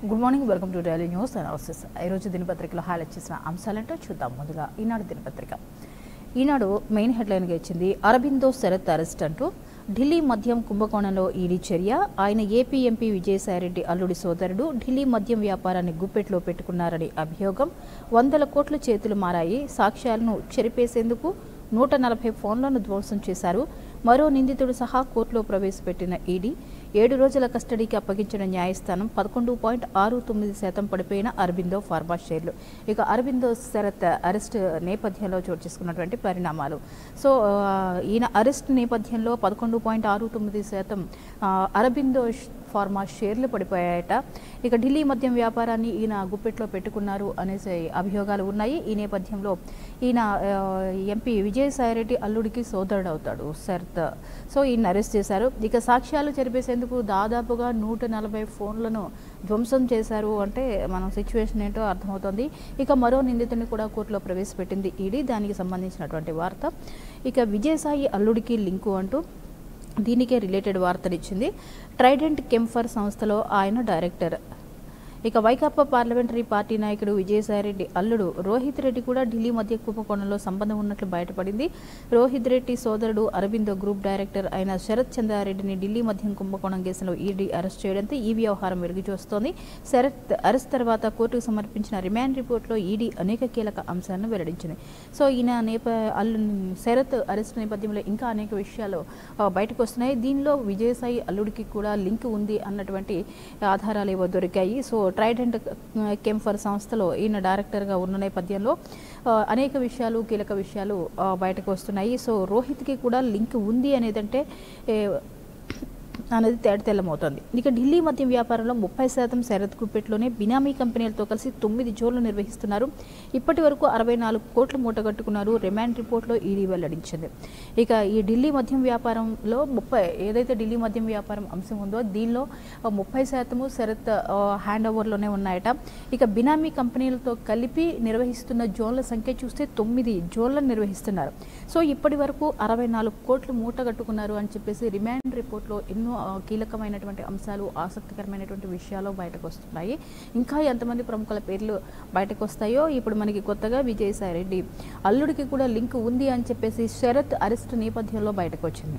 good morning welcome to daily news analysis ఈరోజు దినపత్రికలో highlight చేసిన అంశాలంటో చూద్దాం ముందుగా ఈనాడు దినపత్రిక ఈనాడు మెయిన్ హెడ్లైన్గా ఇచ్చింది అరబిందో శరత్ అరెస్ట్ అంటూ ఢిల్లీ మద్యం కుంభకోణంలో ఈడీ చర్య ఆయన ఏపీ ఎంపీ విజయసాయిరెడ్డి అల్లుడి సోదరుడు ఢిల్లీ మద్యం వ్యాపారాన్ని గుప్పెట్లో పెట్టుకున్నారని అభియోగం వందల కోట్ల చేతులు మారాయి సాక్ష్యాలను చెరిపేసేందుకు నూట నలభై ఫోన్లను ధ్వంసం చేశారు మరో నిందితుడు సహా కోర్టులో ప్రవేశపెట్టిన ఈడీ ఏడు రోజుల కస్టడీకి అప్పగించిన న్యాయస్థానం పదకొండు పాయింట్ ఆరు తొమ్మిది శాతం పడిపోయిన అరబిందో ఫార్మా షేర్లు ఇక అరబిందో శరత్ అరెస్ట్ నేపథ్యంలో చోటు చేసుకున్నటువంటి పరిణామాలు సో ఆ, ఈయన అరెస్ట్ నేపథ్యంలో పదకొండు పాయింట్ ఆరు తొమ్మిది శాతం ఆ, అరబిందో ష్- ఫార్మా షేర్లు పడిపోయాయట ఇక ఢిల్లీ మద్యం వ్యాపారాన్ని ఈయన గుప్పెట్లో పెట్టుకున్నారు అనేసి అభియోగాలు ఉన్నాయి ఈ నేపథ్యంలో ఈయన ఆ, ఎంపీ విజయసాయిరెడ్డి అల్లుడికి సోదరుడు అవుతాడు శరత్ సో ఈయన అరెస్ట్ చేశారు ఇక సాక్ష్యాలు చెరిపేసేందుకు దాదాపుగా నూట నలభై ఫోన్లను ధ్వంసం చేశారు అంటే మనం సిచ్యువేషన్ ఏంటో అర్థమవుతోంది ఇక మరో నిందితుడిని కూడా కోర్టులో ప్రవేశపెట్టింది ఈడీ దానికి సంబంధించినటువంటి వార్త ఇక విజయసాయి అల్లుడికి లింకు అంటూ దీనికే రిలేటెడ్ వార్తనిచ్చింది ట్రైడెంట్ కెంఫర్ సంస్థలో ఆయన డైరెక్టర్ ఇక వైకాపా పార్లమెంటరీ పార్టీ నాయకుడు విజయసాయిరెడ్డి అల్లుడు రోహిత్ రెడ్డి కూడా ఢిల్లీ మధ్య కుంభకోణంలో సంబంధం ఉన్నట్లు బయటపడింది రోహిత్ రెడ్డి సోదరుడు అరబిందో గ్రూప్ డైరెక్టర్ అయిన శరత్ చంద్రారెడ్డిని ఢిల్లీ మద్యం కుంభకోణం కేసులో ఈడీ అరెస్ట్ చేయడంతో ఈ వ్యవహారం వెలుగు చూస్తోంది శరత్ అరెస్ట్ తర్వాత కోర్టుకు సమర్పించిన రిమాండ్ రిపోర్ట్లో ఈడీ అనేక కీలక అంశాలను వెల్లడించింది సో ఈయన నేప అల్లు శరత్ అరెస్ట్ నేపథ్యంలో ఇంకా అనేక విషయాలు ఆ, బయటకు వస్తున్నాయి దీనిలో విజయసాయి అల్లుడికి కూడా లింక్ ఉంది అన్నటువంటి ఆధారాలు ఏవో దొరికాయి సో ట్రైడెంట్ కెంఫర్ సంస్థలో ఈయన డైరెక్టర్గా ఉన్న నేపథ్యంలో ఆ, అనేక విషయాలు కీలక విషయాలు ఆ, బయటకు వస్తున్నాయి సో రోహిత్కి కూడా లింక్ ఉంది అనేదంటే ఏ, అనేది తేటతెల్లమవుతోంది ఇక ఢిల్లీ మద్యం వ్యాపారంలో ముప్పై శాతం శరత్ గుప్పెట్లోనే బినామీ కంపెనీలతో కలిసి తొమ్మిది జోన్లు నిర్వహిస్తున్నారు ఇప్పటి వరకు అరవై నాలుగు కోట్లు మూటగట్టుకున్నారు రిమాండ్ రిపోర్ట్లో ఈడీ వెల్లడించింది ఇక ఈ ఢిల్లీ మద్యం వ్యాపారంలో ముప్పై ఏదైతే ఢిల్లీ మద్యం వ్యాపారం అంశం ఉందో దీనిలో ఆ, ముప్పై శాతము శరత్ ఆ, హ్యాండ్ ఓవర్లోనే ఉన్నాయట ఇక బినామీ కంపెనీలతో కలిపి నిర్వహిస్తున్న జోన్ల సంఖ్య చూస్తే తొమ్మిది జోన్లను నిర్వహిస్తున్నారు సో ఇప్పటి వరకు అరవై నాలుగు కోట్లు మూటగట్టుకున్నారు అని చెప్పేసి రిమాండ్ రిపోర్ట్లో ఎన్నో ఆ, కీలకమైనటువంటి అంశాలు ఆసక్తికరమైనటువంటి విషయాలు బయటకు వస్తున్నాయి ఇంకా ఎంతమంది ప్రముఖుల పేర్లు బయటకు వస్తాయో ఇప్పుడు మనకి కొత్తగా విజయసాయి రెడ్డి అల్లుడికి కూడా లింక్ ఉంది అని చెప్పేసి శరత్ అరెస్ట్ నేపథ్యంలో బయటకు వచ్చింది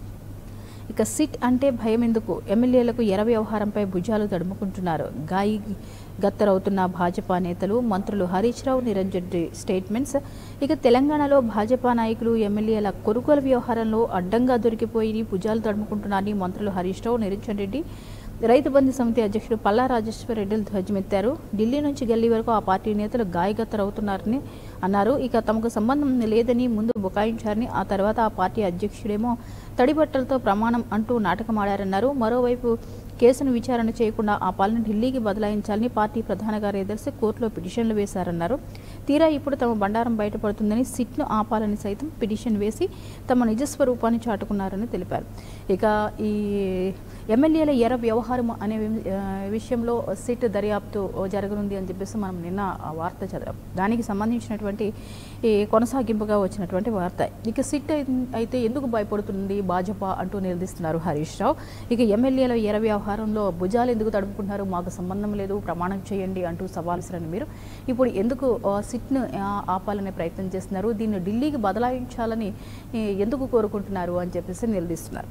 ఇక సిట్ అంటే భయం ఎందుకు ఎమ్మెల్యేలకు ఎర వ్యవహారంపై భుజాలు తడుముకుంటున్నారు గాయి గత్తరవుతున్న భాజపా నేతలు మంత్రులు హరీష్ రావు నిరంజన్ రెడ్డి స్టేట్మెంట్స్ ఇక తెలంగాణలో భాజపా నాయకులు ఎమ్మెల్యేల కొనుగోలు వ్యవహారంలో అడ్డంగా దొరికిపోయి భుజాలు తడుముకుంటున్నారని మంత్రులు హరీష్ రావు నిరంజన్ రెడ్డి రైతు బంధు సమితి అధ్యక్షుడు పల్లా రాజేశ్వర రెడ్డిలు ధ్వజమెత్తారు ఢిల్లీ నుంచి గల్లీ వరకు ఆ పార్టీ నేతలు గాయగత్తరవుతున్నారని అన్నారు ఇక తమకు సంబంధం లేదని ముందు బుకాయించారని ఆ తర్వాత ఆ పార్టీ అధ్యక్షుడేమో తడిబట్టలతో ప్రమాణం అంటూ నాటకమాడారన్నారు మరోవైపు కేసును విచారణ చేయకుండా ఆ పాలన ఢిల్లీకి బదలాయించాలని పార్టీ ప్రధాన కార్యదర్శి కోర్టులో పిటిషన్లు వేశారన్నారు తీరా ఇప్పుడు తమ బండారం బయటపడుతుందని సిట్ను ఆపాలని సైతం పిటిషన్ వేసి తమ నిజస్వరూపాన్ని చాటుకున్నారని తెలిపారు ఇక ఈ ఎమ్మెల్యేల ఎర వ్యవహారం అనే వి- ఆ, విషయంలో సిట్ దర్యాప్తు జరగనుంది అని చెప్పేసి మనం నిన్న ఆ వార్త చదివాం దానికి సంబంధించినటువంటి ఈ కొనసాగింపుగా వచ్చినటువంటి వార్త ఇక సిట్ అయి- అయితే ఎందుకు భయపడుతుంది భాజపా అంటూ నిలదీస్తున్నారు హరీష్ రావు ఇక ఎమ్మెల్యేల ఎర వ్యవహారంలో భుజాలు ఎందుకు తడుపుకుంటున్నారు మాకు సంబంధం లేదు ప్రమాణం చేయండి అంటూ సవాల్ విసిరారు మీరు ఇప్పుడు ఎందుకు ఆ, సిట్ను ఆ, ఆపాలనే ప్రయత్నం చేస్తున్నారు దీన్ని ఢిల్లీకి బదలాయించాలని ఈ, ఎందుకు కోరుకుంటున్నారు అని చెప్పేసి నిలదీస్తున్నారు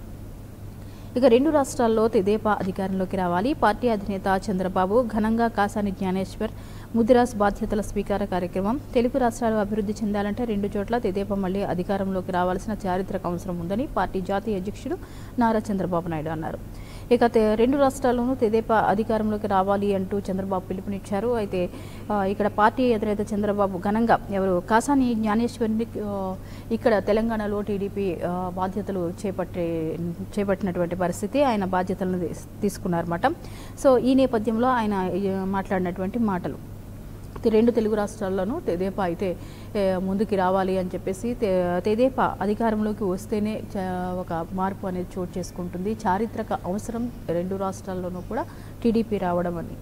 ఇక రెండు రాష్ట్రాల్లో తెదేపా అధికారంలోకి రావాలి పార్టీ అధినేత చంద్రబాబు ఘనంగా కాసాని జ్ఞానేశ్వర్ ముదిరాస్ బాధ్యతల స్వీకార కార్యక్రమం తెలుగు రాష్ట్రాలు అభివృద్ధి చెందాలంటే రెండు చోట్ల తెదేపా మళ్లీ అధికారంలోకి రావాల్సిన చారిత్రక అవసరం ఉందని పార్టీ జాతీయ అధ్యక్షుడు నారా చంద్రబాబు నాయుడు అన్నారు ఇక తె- రెండు రాష్ట్రాల్లోనూ తెదేపా అధికారంలోకి రావాలి అంటూ చంద్రబాబు పిలుపునిచ్చారు అయితే ఆ, ఇక్కడ పార్టీ అధినేత చంద్రబాబు ఘనంగా ఎవరు కాసాని జ్ఞానేశ్వరిని ఆ, ఇక్కడ తెలంగాణలో టీడీపీ ఆ, బాధ్యతలు చేపట్టే చేపట్టినటువంటి పరిస్థితి ఆయన బాధ్యతలను తీస్- తీసుకున్నారన్నమాట సో ఈ నేపథ్యంలో ఆయన ఆ, మాట్లాడినటువంటి మాటలు ఈ రెండు తెలుగు రాష్ట్రాల్లోనూ తెదేపా అయితే ఏ, ముందుకి రావాలి అని చెప్పేసి తే- తెదేపా అధికారంలోకి వస్తేనే చ- ఒక మార్పు అనేది చోటు చేసుకుంటుంది చారిత్రక అవసరం రెండు రాష్ట్రాల్లోనూ కూడా టీడీపీ రావడం అని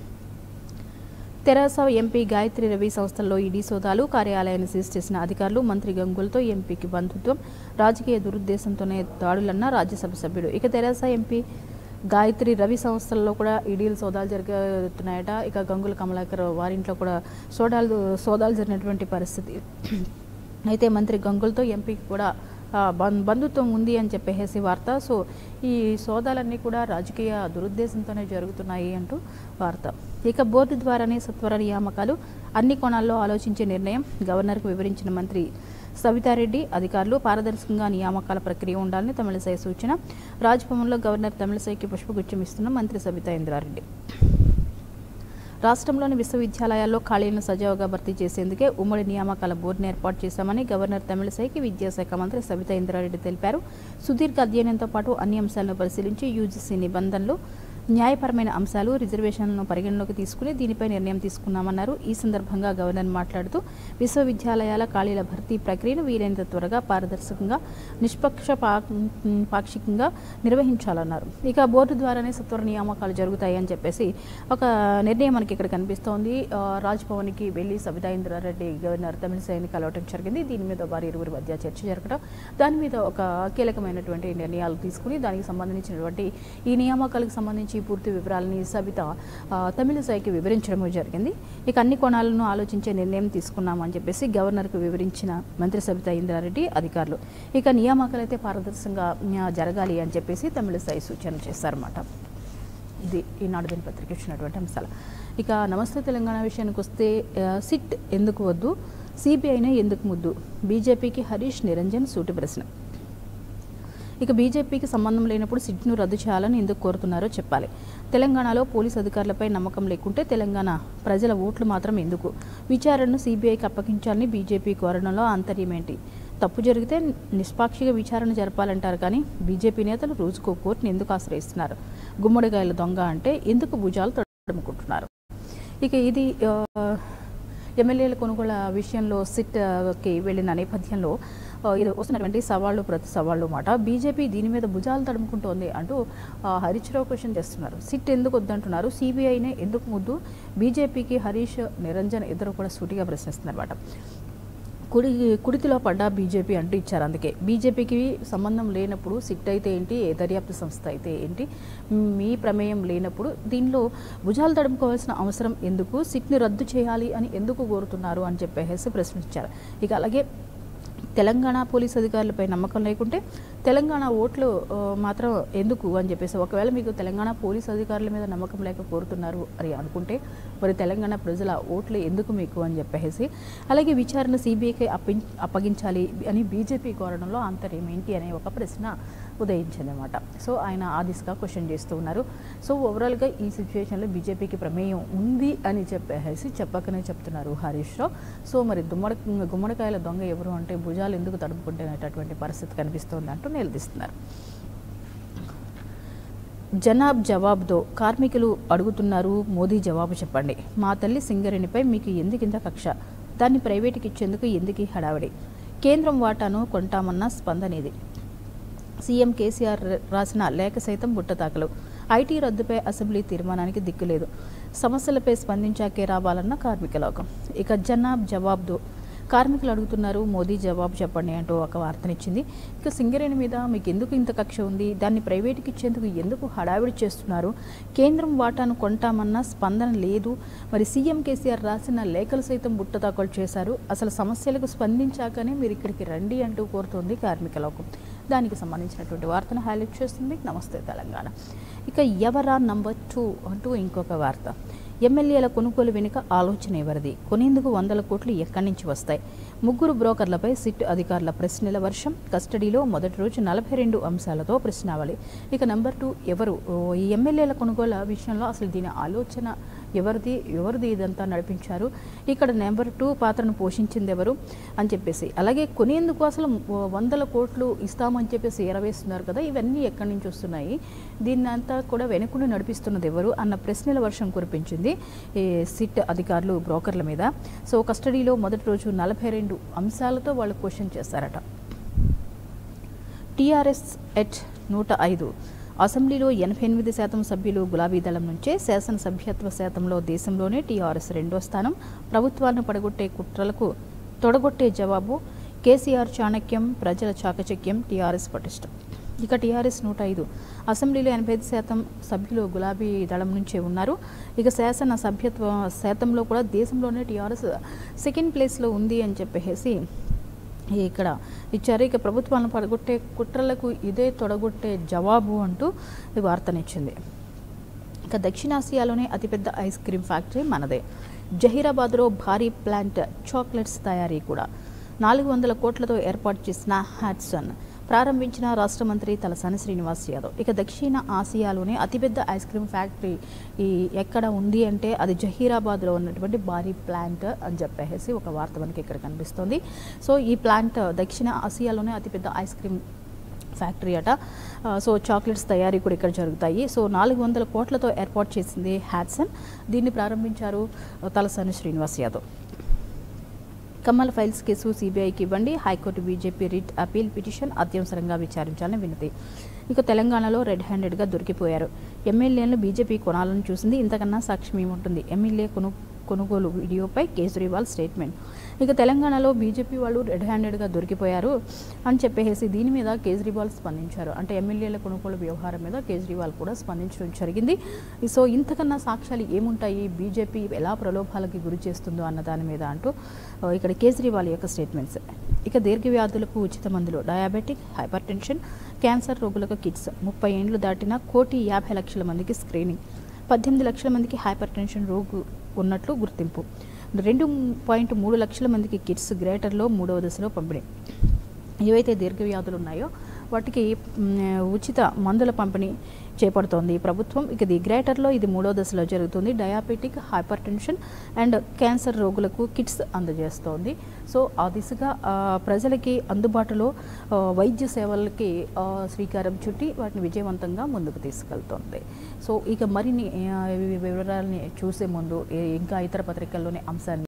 తెరాస ఎంపీ గాయత్రి రవి సంస్థల్లో ఈడీ సోదాలు కార్యాలయాన్ని సీజ్ చేసిన అధికారులు మంత్రి గంగులతో ఎంపీకి బంధుత్వం రాజకీయ దురుద్దేశంతోనే దాడులన్న రాజ్యసభ సభ్యుడు ఇక తెరాస ఎంపీ గాయత్రి రవి సంస్థల్లో కూడా ఈడీలు సోదాలు జరుగుతున్నాయట ఇక గంగుల కమలాకర్ వారింట్లో కూడా సోదాలు సోదాలు జరిగినటువంటి పరిస్థితి అయితే మంత్రి గంగులతో ఎంపీకి కూడా ఆ, బం- బంధుత్వం ఉంది అని చెప్పేసి వార్త సో ఈ సోదాలన్నీ కూడా రాజకీయ దురుద్దేశంతోనే జరుగుతున్నాయి అంటూ వార్త ఇక బోర్డు ద్వారానే సత్వర నియామకాలు అన్ని కోణాల్లో ఆలోచించే నిర్ణయం గవర్నర్కు వివరించిన మంత్రి సవితారెడ్డి అధికారులు పారదర్శకంగా నియామకాల ప్రక్రియ ఉండాలని తమిళసై సూచన రాజ్భవన్లో గవర్నర్ తమిళసైకి పుష్పగుచ్చం ఇస్తున్న మంత్రి సబితా ఇంద్రారెడ్డి రాష్ట్రంలోని విశ్వవిద్యాలయాల్లో ఖాళీలను సజావుగా భర్తీ చేసేందుకే ఉమ్మడి నియామకాల బోర్డును ఏర్పాటు చేశామని గవర్నర్ తమిళసైకి విద్యాశాఖ మంత్రి సబితా ఇంద్రారెడ్డి తెలిపారు సుదీర్ఘ అధ్యయనంతో పాటు అన్ని అంశాలను పరిశీలించి యూజీసీ నిబంధనలు న్యాయపరమైన అంశాలు రిజర్వేషన్లను పరిగణలోకి తీసుకుని దీనిపై నిర్ణయం తీసుకున్నామన్నారు ఈ సందర్భంగా గవర్నర్ మాట్లాడుతూ విశ్వవిద్యాలయాల ఖాళీల భర్తీ ప్రక్రియను వీలైనంత త్వరగా పారదర్శకంగా నిష్పక్ష పాక్షికంగా నిర్వహించాలన్నారు ఇక బోర్డు ద్వారానే సత్వర నియామకాలు జరుగుతాయి అని చెప్పేసి ఒక నిర్ణయం మనకి ఇక్కడ కనిపిస్తోంది ఆ, రాజ్భవన్కి వెళ్ళి సబితా ఇంద్రారెడ్డి గవర్నర్ తమిళిసైని కలవటం జరిగింది దీని మీద వారి ఇరువురి మధ్య చర్చ జరగడం దాని మీద ఒక కీలకమైనటువంటి నిర్ణయాలు తీసుకుని దానికి సంబంధించినటువంటి ఈ నియామకాలకు సంబంధించి పూర్తి వివరాలని సబిత ఆ, తమిళిసైకి వివరించడం జరిగింది ఇక అన్ని కోణాలను ఆలోచించే నిర్ణయం తీసుకున్నామని చెప్పేసి గవర్నర్కు వివరించిన మంత్రి సబితా ఇంద్రారెడ్డి అధికారులు ఇక నియామకాలు అయితే పారదర్శకంగా ఆ, జరగాలి అని చెప్పేసి తమిళిసై సూచన చేశారన్నమాట ఇది ఈనాడు దినపత్రిక ఇచ్చినటువంటి అంశాలు ఇక నమస్తే తెలంగాణ విషయానికి వస్తే ఆ, సిట్ ఎందుకు వద్దు సిబిఐనే ఎందుకు ముద్దు బీజేపీకి హరీష్ నిరంజన్ సూటి ప్రశ్న ఇక బీజేపీకి సంబంధం లేనప్పుడు సిట్ను రద్దు చేయాలని ఎందుకు కోరుతున్నారో చెప్పాలి తెలంగాణలో పోలీస్ అధికారులపై నమ్మకం లేకుంటే తెలంగాణ ప్రజల ఓట్లు మాత్రం ఎందుకు విచారణను సిబిఐకి అప్పగించాలని బీజేపీ కోరడంలో ఆంతర్యం ఏంటి తప్పు జరిగితే నిష్పాక్షిక విచారణ జరపాలంటారు కానీ బీజేపీ నేతలు రోజుకో కోర్టును ఎందుకు ఆశ్రయిస్తున్నారు గుమ్మడికాయల దొంగ అంటే ఎందుకు భుజాలు తడుముకుంటున్నారు ఇక ఇది ఆ, ఎమ్మెల్యేల కొనుగోళ్ల విషయంలో సిట్కి వెళ్ళిన నేపథ్యంలో ఆ, ఇది వస్తున్నటువంటి సవాళ్ళు ప్రతి సవాళ్ళు మాట బీజేపీ దీని మీద భుజాలు తడుముకుంటోంది అంటూ ఆ, హరీష్ రావు క్వశ్చన్ చేస్తున్నారు సిట్ ఎందుకు వద్దంటున్నారు సిబిఐనే ఎందుకు ముద్దు బీజేపీకి హరీష్ నిరంజన్ ఇద్దరు కూడా సూటిగా ప్రశ్నిస్తున్నారు అనమాట కుడి కుడితిలో పడ్డ బీజేపీ అంటూ ఇచ్చారు అందుకే బీజేపీకి సంబంధం లేనప్పుడు సిట్ అయితే ఏంటి ఏ దర్యాప్తు సంస్థ అయితే ఏంటి మీ ప్రమేయం లేనప్పుడు దీనిలో భుజాలు తడుముకోవాల్సిన అవసరం ఎందుకు సిట్ని రద్దు చేయాలి అని ఎందుకు కోరుతున్నారు అని చెప్పేసి ప్రశ్నించారు ఇక అలాగే తెలంగాణ పోలీస్ అధికారులపై నమ్మకం లేకుంటే తెలంగాణ ఓట్లు ఆ, మాత్రం ఎందుకు అని చెప్పేసి ఒకవేళ మీకు తెలంగాణ పోలీస్ అధికారుల మీద నమ్మకం లేక కోరుతున్నారు అని అనుకుంటే మరి తెలంగాణ ప్రజల ఓట్లు ఎందుకు మీకు అని చెప్పేసి అలాగే విచారణ సిబిఐకి అప్పి అప్పగించాలి అని బీజేపీ కోరడంలో ఆంతర్యం ఏంటి అనే ఒక ప్రశ్న ఉదయించిందన్నమాట సో ఆయన ఆ దిశగా క్వశ్చన్ చేస్తూ ఉన్నారు సో ఓవరాల్గా ఈ సిచ్యువేషన్లో బీజేపీకి ప్రమేయం ఉంది అని చెప్పేసి చెప్పకనే చెప్తున్నారు హరీష్ రావు సో మరి దుమ్మడ గుమ్మడికాయల దొంగ ఎవరు అంటే భుజాలు ఎందుకు తడుపుకుంటున్నటువంటి పరిస్థితి కనిపిస్తోంది అంటూ నిలదీస్తున్నారు జనాబ్ జవాబుతో కార్మికులు అడుగుతున్నారు మోదీ జవాబు చెప్పండి మా తల్లి సింగరేణిపై మీకు ఎందుకింత కక్ష దాన్ని ప్రైవేటుకి ఇచ్చేందుకు ఎందుకు ఈ హడావిడి కేంద్రం వాటాను కొంటామన్న స్పందనేది సీఎం కేసీఆర్ రాసిన లేఖ సైతం బుట్టతాకలు ఐటీ రద్దుపై అసెంబ్లీ తీర్మానానికి దిక్కులేదు సమస్యలపై స్పందించాకే రావాలన్న కార్మిక లోకం ఇక జనాబ్ జవాబ్దు కార్మికులు అడుగుతున్నారు మోదీ జవాబు చెప్పండి అంటూ ఒక వార్తనిచ్చింది ఇక సింగరేణి మీద మీకు ఎందుకు ఇంత కక్ష ఉంది దాన్ని ప్రైవేటుకి ఇచ్చేందుకు ఎందుకు హడావిడి చేస్తున్నారు కేంద్రం వాటాను కొంటామన్న స్పందన లేదు మరి సీఎం కేసీఆర్ రాసిన లేఖలు సైతం బుట్టదాఖలు చేశారు అసలు సమస్యలకు స్పందించాకనే మీరు ఇక్కడికి రండి అంటూ కోరుతోంది కార్మిక లోకం దానికి సంబంధించినటువంటి వార్తను హైలైట్ చేస్తుంది నమస్తే తెలంగాణ ఇక ఎవరా నంబర్ టూ అంటూ ఇంకొక వార్త ఎమ్మెల్యేల కొనుగోలు వెనుక ఆలోచన ఎవరిది కొనేందుకు వందల కోట్లు ఎక్కడి నుంచి వస్తాయి ముగ్గురు బ్రోకర్లపై సిట్ అధికారుల ప్రశ్నల వర్షం కస్టడీలో మొదటి రోజు నలభై రెండు అంశాలతో ప్రశ్నావళి ఇక నెంబర్ టూ ఎవరు ఓ, ఈ ఎమ్మెల్యేల కొనుగోలు విషయంలో అసలు దీని ఆలోచన ఎవరిది ఎవరిది ఇదంతా నడిపించారు ఇక్కడ నెంబర్ టూ పాత్రను పోషించింది ఎవరు అని చెప్పేసి అలాగే కొనేందుకు అసలు ఓ వందల కోట్లు ఇస్తామని చెప్పేసి ఎరవేస్తున్నారు కదా ఇవన్నీ ఎక్కడి నుంచి వస్తున్నాయి దీన్ని అంతా కూడా వెనుకుండి నడిపిస్తున్నది ఎవరు అన్న ప్రశ్నల వర్షం కురిపించింది ఈ సిట్ అధికారులు బ్రోకర్ల మీద సో కస్టడీలో మొదటి రోజు నలభై రెండు అంశాలతో వాళ్ళు క్వశ్చన్ చేశారట టీఆర్ఎస్ ఎట్ నూట ఐదు అసెంబ్లీలో ఎనభై ఎనిమిది శాతం సభ్యులు గులాబీ దళం నుంచే శాసనసభ్యత్వ శాతంలో దేశంలోనే టీఆర్ఎస్ రెండో స్థానం ప్రభుత్వాలను పడగొట్టే కుట్రలకు తొడగొట్టే జవాబు కేసీఆర్ చాణక్యం ప్రజల చాకచక్యం టీఆర్ఎస్ పటిష్టం ఇక టీఆర్ఎస్ నూట ఐదు అసెంబ్లీలో ఎనభై ఐదు శాతం సభ్యులు గులాబీ దళం నుంచే ఉన్నారు ఇక శాసన సభ్యత్వ శాతంలో కూడా దేశంలోనే టీఆర్ఎస్ సెకండ్ ప్లేస్లో ఉంది అని చెప్పేసి ఇక్కడ ఇచ్చారు ఇక ప్రభుత్వాలను పడగొట్టే కుట్రలకు ఇదే తొడగొట్టే జవాబు అంటూ ఈ వార్తనిచ్చింది ఇక దక్షిణాసియాలోనే అతిపెద్ద ఐస్ క్రీమ్ ఫ్యాక్టరీ మనదే జహీరాబాద్లో భారీ ప్లాంట్ చాక్లెట్స్ తయారీ కూడా నాలుగు వందల కోట్లతో ఏర్పాటు చేసిన హ్యాట్సన్ ప్రారంభించిన రాష్ట్ర మంత్రి తలసాని శ్రీనివాస్ యాదవ్ ఇక దక్షిణ ఆసియాలోనే అతిపెద్ద ఐస్ క్రీమ్ ఫ్యాక్టరీ ఈ ఎక్కడ ఉంది అంటే అది జహీరాబాద్లో ఉన్నటువంటి భారీ ప్లాంట్ అని చెప్పేసి ఒక వార్త మనకి ఇక్కడ కనిపిస్తుంది సో ఈ ప్లాంట్ దక్షిణ ఆసియాలోనే అతిపెద్ద ఐస్ క్రీమ్ ఫ్యాక్టరీ అట ఆ, సో చాక్లెట్స్ తయారీ కూడా ఇక్కడ జరుగుతాయి సో నాలుగు వందల కోట్లతో ఏర్పాటు చేసింది హ్యాట్సన్ దీన్ని ప్రారంభించారు ఆ, తలసాని శ్రీనివాస్ యాదవ్ కమల్ ఫైల్స్ కేసు సిబిఐకి ఇవ్వండి high court BJP writ appeal petition అత్యవసరంగా విచారించాలని వినతి ఇక తెలంగాణలో రెడ్ హ్యాండెడ్గా దొరికిపోయారు ఎమ్మెల్యేలను బీజేపీ కొనాలని చూసింది ఇంతకన్నా సాక్ష్యం ఏముంటుంది ఎమ్మెల్యే కొను కొనుగోలు వీడియోపై కేజ్రీవాల్ స్టేట్మెంట్ ఇక తెలంగాణలో బీజేపీ వాళ్ళు రెడ్ హ్యాండెడ్గా దొరికిపోయారు అని చెప్పేసి దీని మీద కేజ్రీవాల్ స్పందించారు అంటే ఎమ్మెల్యేల కొనుగోలు వ్యవహారం మీద కేజ్రీవాల్ కూడా స్పందించడం జరిగింది సో ఇంతకన్నా సాక్ష్యాలు ఏముంటాయి బీజేపీ ఎలా ప్రలోభాలకి గురి చేస్తుందో అన్న దాని మీద అంటూ ఆ, ఇక్కడ కేజ్రీవాల్ యొక్క స్టేట్మెంట్స్ ఇక దీర్ఘ వ్యాధులకు ఉచిత మందులు డయాబెటిక్ హైపర్ టెన్షన్ క్యాన్సర్ రోగులకు కిట్స్ ముప్పై ఏండ్లు దాటిన కోటి యాభై లక్షల మందికి స్క్రీనింగ్ పద్దెనిమిది లక్షల మందికి హైపర్ టెన్షన్ రోగు ఉన్నట్లు గుర్తింపు రెండు పాయింట్ మూడు లక్షల మందికి కిట్స్ గ్రేటర్లో మూడవ దశలో పంపిణీ ఏవైతే దీర్ఘ వ్యాధులు ఉన్నాయో వాటికి మ్, ఉచిత మందుల పంపిణీ చేపడుతోంది ఈ ప్రభుత్వం ఇక ఇది గ్రేటర్లో ఇది మూడో దశలో జరుగుతుంది diabetic hypertension and cancer రోగులకు కిట్స్ అందజేస్తోంది సో ఆ దిశగా ఆ, ప్రజలకి అందుబాటులో ఆ, వైద్య సేవలకి ఆ, శ్రీకారం చుట్టి వాటిని విజయవంతంగా ముందుకు తీసుకెళ్తోంది సో ఇక మరిన్ని ఆ, వివరాలని చూసే ముందు ఏ- ఇంకా ఇతర పత్రికల్లోని అంశాన్ని